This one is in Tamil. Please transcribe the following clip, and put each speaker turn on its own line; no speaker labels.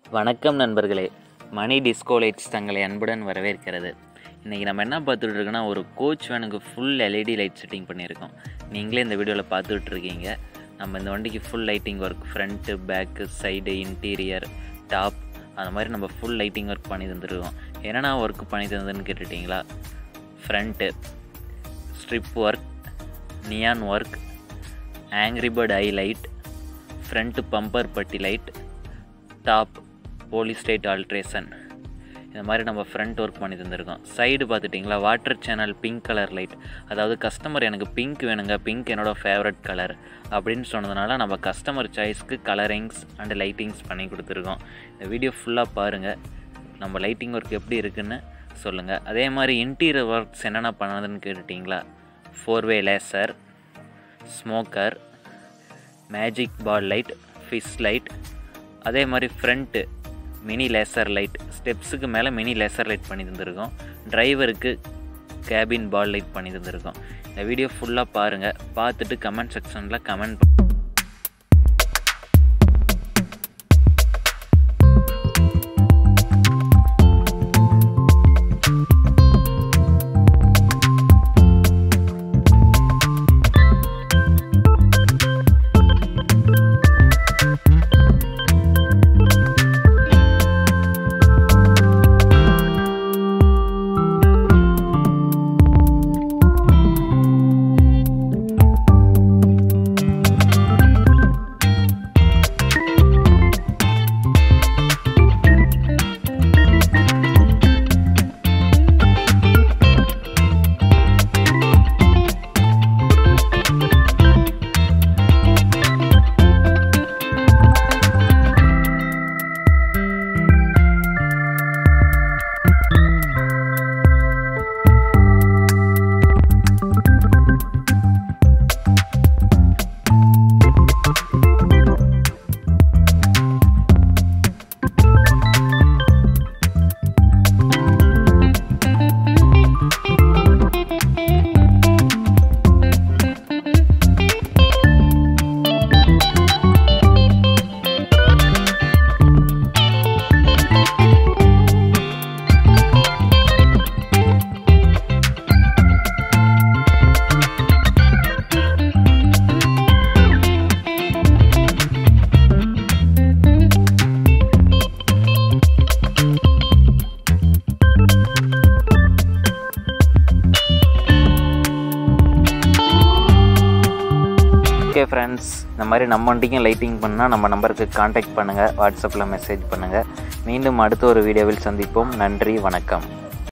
வணக்கம் நண்பர்களே மணி டிஸ்கோ லைட்ஸ் தங்களை அன்புடன் வரவேற்கிறது இன்றைக்கி நம்ம என்ன பார்த்துட்டு இருக்கோன்னா ஒரு கோச் வேனுக்கு ஃபுல் எல்இடி லைட் செட்டிங் பண்ணியிருக்கோம் நீங்களே இந்த வீடியோவில் பார்த்துட்டு இருக்கீங்க நம்ம இந்த வண்டிக்கு full lighting work front back side interior top அந்த மாதிரி நம்ம ஃபுல் லைட்டிங் ஒர்க் பண்ணி தந்துருக்கோம் என்னென்ன ஒர்க் பண்ணி தந்ததுன்னு கேட்டுட்டிங்களா front strip work neon work angry bird eye light front bumper பட்டி லைட் டாப் போலிஸ்டேட் ஆல்ட்ரேஷன் இந்த மாதிரி நம்ம ஃப்ரண்ட் ஒர்க் பண்ணி தந்திருக்கோம் சைடு பார்த்துட்டிங்களா water channel pink colour light அதாவது கஸ்டமர் எனக்கு பிங்க் வேணுங்க பிங்க் என்னோட ஃபேவரட் கலர் அப்படின்னு சொன்னதுனால நம்ம கஸ்டமர் சாய்ஸ்க்கு கலரிங்ஸ் அண்ட் லைட்டிங்ஸ் பண்ணி கொடுத்துருக்கோம் இந்த வீடியோ ஃபுல்லாக பாருங்கள் நம்ம லைட்டிங் ஒர்க் எப்படி இருக்குன்னு சொல்லுங்கள் அதே மாதிரி இன்டீரியர் ஒர்க்ஸ் என்னென்ன பண்ணதுன்னு கேட்டுட்டிங்களா four way laser smoker magic ball light fish light அதே மாதிரி ஃப்ரண்ட்டு மினி லேசர் லைட் ஸ்டெப்ஸுக்கு மேலே மினி லேசர் லைட் பண்ணி தந்திருக்கோம் டிரைவருக்கு கேபின் பால் லைட் பண்ணி தந்திருக்கோம் இந்த வீடியோ ஃபுல்லாக பாருங்கள் பார்த்துட்டு கமெண்ட் செக்ஷனில் கமெண்ட் ஓகே ஃப்ரெண்ட்ஸ் இந்த மாதிரி நம்ம வண்டிக்கும் லைட்டிங் பண்ணால் நம்ம நம்பருக்கு காண்டாக்ட் பண்ணுங்கள் வாட்ஸ்அப்பில் மெசேஜ் பண்ணுங்கள் மீண்டும் அடுத்த ஒரு வீடியோவில் சந்திப்போம் நன்றி வணக்கம்